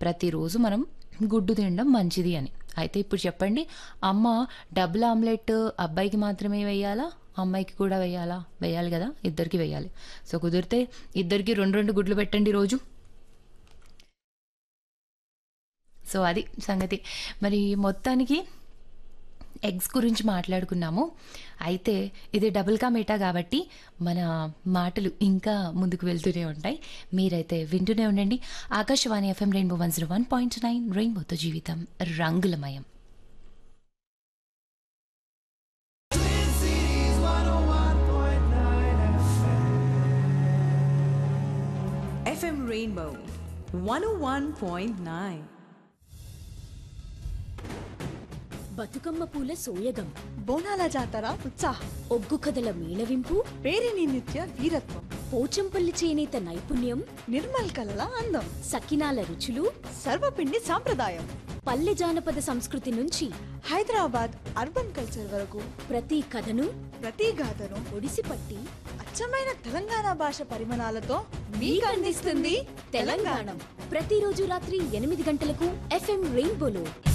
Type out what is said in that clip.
ప్రతిరోజు మనం గుడ్డు తినడం మంచిది అని అయితే ఇప్పుడు చెప్పండి అమ్మ డబుల్ ఆమ్లెట్ అబ్బాయికి మాత్రమే వేయాలా అమ్మాయికి కూడా వేయాలా వేయాలి కదా ఇద్దరికి వేయాలి సో కుదిరితే ఇద్దరికి రెండు రెండు గుడ్లు పెట్టండి రోజు సో అది సంగతి మరి మొత్తానికి ఎగ్స్ గురించి మాట్లాడుకున్నాము అయితే ఇది డబుల్ కా మీటా కాబట్టి మన మాటలు ఇంకా ముందుకు వెళ్తూనే ఉంటాయి మీరైతే వింటూనే ఉండండి Akashvani FM rainbow one zero one point nine రెయిన్బోతో జీవితం రంగులమయం FM Rainbow 101.9. బతుకమ్మ పూల సోయగం బోనాల జాతర ఉత్సాహం ఒగ్గు కథల మేళవింపు పేరిని నిత్య వీరత్వం పోచంపల్లి చేనేత నైపుణ్యం నిర్మల్ కలల అందం సకినాల రుచులు సర్వపిండి సాంప్రదాయం పల్లె జానపద సంస్కృతి నుంచి హైదరాబాద్ అర్బన్ కల్చర్ వరకు ప్రతి కథను ప్రతి గాథను ఒడిసిపట్టి అచ్చమైన తెలంగాణ భాష పరిమాణాలతో మీకు అందిస్తుంది తెలంగాణ ప్రతిరోజు రాత్రి ఎనిమిది గంటలకు ఎఫ్ఎం రెయిన్బోలో